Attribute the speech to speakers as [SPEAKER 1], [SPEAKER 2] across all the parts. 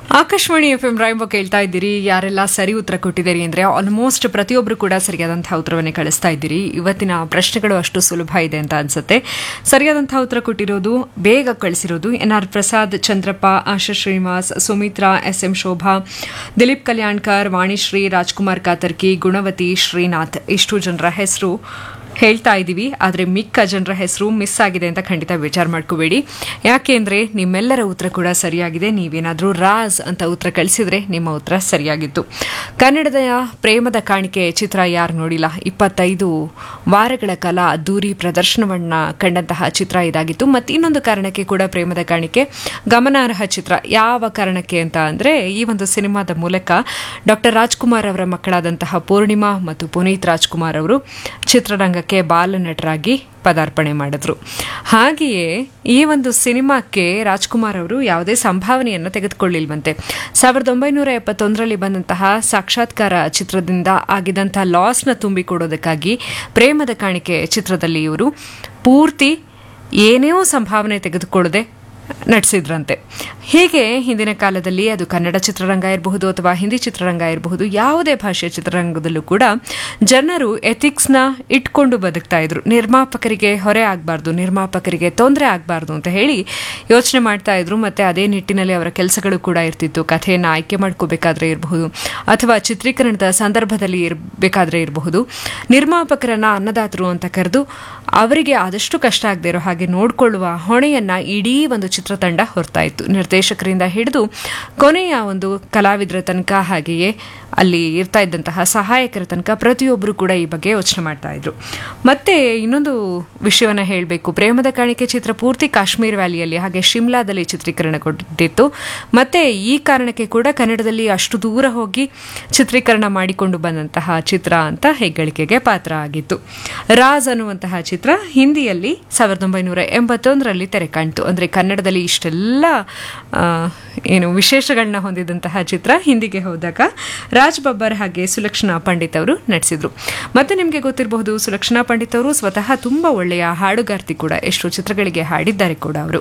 [SPEAKER 1] Akashvani F M ರಾಯಂಬ ಕೇಳ್ತಾ ಇದ್ದೀರಿ ಯಾರೆಲ್ಲ ಸರಿ ಉತ್ತರ ಕೊಟ್ಟಿದ್ದೀರಿ ಅಂದರೆ ಆಲ್ಮೋಸ್ಟ್ ಪ್ರತಿಯೊಬ್ಬರು ಕೂಡ ಸರಿಯಾದಂತಹ ಉತ್ತರವನ್ನೇ ಕಳಿಸ್ತಾ ಇದ್ದೀರಿ ಇವತ್ತಿನ ಪ್ರಶ್ನೆಗಳು ಅಷ್ಟು ಸುಲಭ ಇದೆ ಅಂತ ಅನ್ಸುತ್ತೆ ಸರಿಯಾದಂತಹ ಉತ್ತರ ಕೊಟ್ಟಿರೋದು ಬೇಗ ಕಳಿಸಿರೋದು N R Prasad Chandrappa Asha Srinivas Sumitra S M Shobha Dilip Kalyankar Vanishree Rajkumar Katarki Gunavathi Srinath ಇಷ್ಟು ಜನರ ಹೆಸರು ಹೇಳ್ತಾ ಇದ್ದೀವಿ ಆದರೆ ಮಿಕ್ಕ ಜನರ ಹೆಸರು ಮಿಸ್ ಆಗಿದೆ ಅಂತ ಖಂಡಿತ ವಿಚಾರ ಮಾಡ್ಕೋಬೇಡಿ ಯಾಕೆಂದ್ರೆ ನಿಮ್ಮೆಲ್ಲರ ಉತ್ತರ ಕೂಡ ಸರಿಯಾಗಿದೆ ನೀವೇನಾದರೂ ರಾಜ್ ಅಂತ ಉತ್ತರ ಕಳಿಸಿದ್ರೆ ನಿಮ್ಮ ಉತ್ತರ ಸರಿಯಾಗಿತ್ತು ಕನ್ನಡದ ಪ್ರೇಮದ ಕಾಣಿಕೆ ಚಿತ್ರ ಯಾರು ನೋಡಿಲ್ಲ ಇಪ್ಪತ್ತೈದು ವಾರಗಳ ಕಾಲ ಅದ್ದೂರಿ ಪ್ರದರ್ಶನವನ್ನ ಕಂಡಂತಹ ಚಿತ್ರ ಇದಾಗಿತ್ತು ಮತ್ತು ಇನ್ನೊಂದು ಕಾರಣಕ್ಕೆ ಕೂಡ ಪ್ರೇಮದ ಕಾಣಿಕೆ ಗಮನಾರ್ಹ ಚಿತ್ರ ಯಾವ ಕಾರಣಕ್ಕೆ ಅಂತ ಅಂದರೆ ಈ ಒಂದು ಸಿನಿಮಾದ ಮೂಲಕ ಡಾಕ್ಟರ್ ರಾಜ್ಕುಮಾರ್ ಅವರ ಮಕ್ಕಳಾದಂತಹ ಪೂರ್ಣಿಮಾ ಮತ್ತು ಪುನೀತ್ ರಾಜ್ಕುಮಾರ್ ಅವರು ಚಿತ್ರರಂಗಕ್ಕೆ ಬಾಲನಟರಾಗಿ ಪದಾರ್ಪಣೆ ಮಾಡಿದ್ರು ಹಾಗೆಯೇ ಈ ಒಂದು ಸಿನಿಮಾಕ್ಕೆ ರಾಜ್ಕುಮಾರ್ ಅವರು ಯಾವುದೇ ಸಂಭಾವನೆಯನ್ನು ತೆಗೆದುಕೊಳ್ಳಿಲ್ವಂತೆ ಸಾವಿರದ ಒಂಬೈನೂರ ಎಪ್ಪತ್ತೊಂದರಲ್ಲಿ ಬಂದಂತಹ ಸಾಕ್ಷಾತ್ಕಾರ ಚಿತ್ರದಿಂದ ಆಗಿದಂತಹ ಲಾಸ್ನ ತುಂಬಿಕೊಡೋದಕ್ಕಾಗಿ ಪ್ರೇಮದ ಕಾಣಿಕೆ ಚಿತ್ರದಲ್ಲಿ ಇವರು ಪೂರ್ತಿ ಏನೇನೋ ಸಂಭಾವನೆ ತೆಗೆದುಕೊಳ್ಳದೆ ನಟಿಸಿದ್ರಂತೆ ಹೀಗೆ ಹಿಂದಿನ ಕಾಲದಲ್ಲಿ ಅದು ಕನ್ನಡ ಚಿತ್ರರಂಗ ಇರಬಹುದು ಅಥವಾ ಹಿಂದಿ ಚಿತ್ರರಂಗ ಇರಬಹುದು ಯಾವುದೇ ಭಾಷೆಯ ಚಿತ್ರರಂಗದಲ್ಲೂ ಕೂಡ ಜನರು ಎಥಿಕ್ಸ್ನ ಇಟ್ಕೊಂಡು ಬದುಕ್ತಾ ಇದ್ರು ನಿರ್ಮಾಪಕರಿಗೆ ಹೊರೆ ಆಗಬಾರ್ದು ನಿರ್ಮಾಪಕರಿಗೆ ತೊಂದರೆ ಆಗಬಾರ್ದು ಅಂತ ಹೇಳಿ ಯೋಚನೆ ಮಾಡ್ತಾ ಇದ್ರು ಮತ್ತೆ ಅದೇ ನಿಟ್ಟಿನಲ್ಲಿ ಅವರ ಕೆಲಸಗಳು ಕೂಡ ಇರ್ತಿತ್ತು ಕಥೆಯನ್ನು ಆಯ್ಕೆ ಮಾಡ್ಕೋಬೇಕಾದ್ರೆ ಇರಬಹುದು ಅಥವಾ ಚಿತ್ರೀಕರಣದ ಸಂದರ್ಭದಲ್ಲಿ ಇರಬೇಕಾದ್ರೆ ಇರಬಹುದು ನಿರ್ಮಾಪಕರನ್ನ ಅನ್ನದಾತರು ಅಂತ ಕರೆದು ಅವರಿಗೆ ಆದಷ್ಟು ಕಷ್ಟ ಆಗದೆ ಇರೋ ಹಾಗೆ ನೋಡಿಕೊಳ್ಳುವ ಹೊಣೆಯನ್ನ ಇಡೀ ಒಂದು ಚಿತ್ರತಂಡ ಹೊರ್ತಾ ಇತ್ತು ನಿರ್ದೇಶಕರಿಂದ ಹಿಡಿದು ಕೊನೆಯ ಒಂದು ಕಲಾವಿದರ ತನಕ ಹಾಗೆಯೇ ಅಲ್ಲಿ ಇರ್ತಾ ಇದ್ದಂತಹ ಸಹಾಯಕರ ತನಕ ಪ್ರತಿಯೊಬ್ಬರು ಕೂಡ ಈ ಬಗ್ಗೆ ಯೋಚನೆ ಮಾಡ್ತಾ ಇದ್ರು ಮತ್ತೆ ಇನ್ನೊಂದು ವಿಷಯವನ್ನ ಹೇಳಬೇಕು ಪ್ರೇಮದ ಕಾಣಿಕೆ ಚಿತ್ರ ಪೂರ್ತಿ ಕಾಶ್ಮೀರ ವ್ಯಾಲಿಯಲ್ಲಿ ಹಾಗೆ ಶಿಮ್ಲಾದಲ್ಲಿ ಚಿತ್ರೀಕರಣಗೊಂಡಿತ್ತು ಮತ್ತೆ ಈ ಕಾರಣಕ್ಕೆ ಕೂಡ ಕನ್ನಡದಲ್ಲಿ ಅಷ್ಟು ದೂರ ಹೋಗಿ ಚಿತ್ರೀಕರಣ ಮಾಡಿಕೊಂಡು ಬಂದಂತಹ ಚಿತ್ರ ಅಂತ ಹೆಗ್ಗಳಿಕೆಗೆ ಪಾತ್ರ ಆಗಿತ್ತು ರಾಜ್ ಅನ್ನುವಂತಹ ಚಿತ್ರ ಹಿಂದಿಯಲ್ಲಿ ಸಾವಿರದ ಒಂಬೈನೂರ ಎಂಬತ್ತೊಂದರಲ್ಲಿ ತೆರೆ ಕಾಣ್ತು ಅಂದರೆ ಕನ್ನಡದಲ್ಲಿ ಇಷ್ಟೆಲ್ಲ ಆ, ಏನು ವಿಶೇಷಗಳನ್ನ ಹೊಂದಿದಂತಹ ಚಿತ್ರ ಹಿಂದಿಗೆ ಹೋದಾಗ ರಾಜ್ ಬಬ್ಬರ್ ಹಾಗೆ ಸುಲಕ್ಷಣಾ ಪಂಡಿತ್ ಅವರು ನಟಿಸಿದ್ರು ಮತ್ತೆ ನಿಮಗೆ ಗೊತ್ತಿರಬಹುದು ಸುಲಕ್ಷಣಾ ಪಂಡಿತ್ ಅವರು ಸ್ವತಃ ತುಂಬಾ ಒಳ್ಳೆಯ ಹಾಡುಗಾರ್ತಿ ಕೂಡ ಎಷ್ಟು ಚಿತ್ರಗಳಿಗೆ ಹಾಡಿದ್ದಾರೆ ಕೂಡ ಅವರು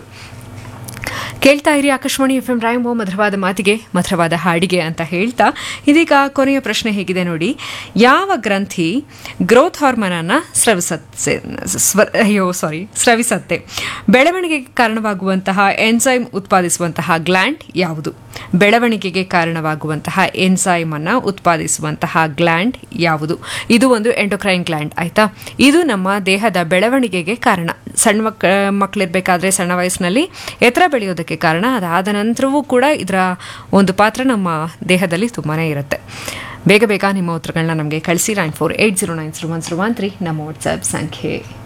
[SPEAKER 1] ಕೇಳ್ತಾ ಇರಿ ಆಕಾಶವಾಣಿ ಎಫ್ ಎಂ ರಾಯಂಬೋ ಮಧುರವಾದ ಮಾತಿಗೆ ಮಧುರವಾದ ಹಾಡಿಗೆ ಅಂತ ಹೇಳ್ತಾ ಇದೀಗ ಕೊನೆಯ ಪ್ರಶ್ನೆ ಹೇಗಿದೆ ನೋಡಿ ಯಾವ ಗ್ರಂಥಿ ಗ್ರೋತ್ ಹಾರ್ಮೋನ್ ಅನ್ನ ಸ್ರವಿಸತ್ತೆ ಸ್ವ- ಅಯ್ಯೋ ಸಾರಿ ಸ್ರವಿಸತ್ತೆ ಬೆಳವಣಿಗೆಗೆ ಕಾರಣವಾಗುವಂತಹ ಎನ್ಸೈಮ್ ಉತ್ಪಾದಿಸುವಂತಹ ಗ್ಲ್ಯಾಂಡ್ ಯಾವುದು ಬೆಳವಣಿಗೆಗೆ ಕಾರಣವಾಗುವಂತಹ ಎನ್ಸೈಮ್ ಅನ್ನ ಉತ್ಪಾದಿಸುವಂತಹ ಗ್ಲ್ಯಾಂಡ್ ಯಾವುದು ಇದು ಒಂದು ಎಂಡೋಕ್ರೈನ್ ಗ್ಲ್ಯಾಂಡ್ ಆಯ್ತಾ ಇದು ನಮ್ಮ ದೇಹದ ಬೆಳವಣಿಗೆಗೆ ಕಾರಣ ಸಣ್ಣ ಮಕ್ಕ ಮಕ್ಕಳಿರ್ಬೇಕಾದ್ರೆ ಸಣ್ಣ ವಯಸ್ಸಿನಲ್ಲಿ ಎತ್ತರ ಬೆಳೆಯೋದಕ್ಕೆ ಕಾರಣ ಅದಾದ ನಂತರವೂ ಕೂಡ ಇದರ ಒಂದು ಪಾತ್ರ ನಮ್ಮ ದೇಹದಲ್ಲಿ ತುಂಬಾನೇ ಇರುತ್ತೆ ಬೇಗ ಬೇಗ ನಿಮ್ಮ ಉತ್ತರಗಳನ್ನ ನಮಗೆ ಕಳಿಸಿ nine four eight zero nine zero one zero one three ನಮ್ಮ ವಾಟ್ಸ್ಆ್ಯಪ್ ಸಂಖ್ಯೆ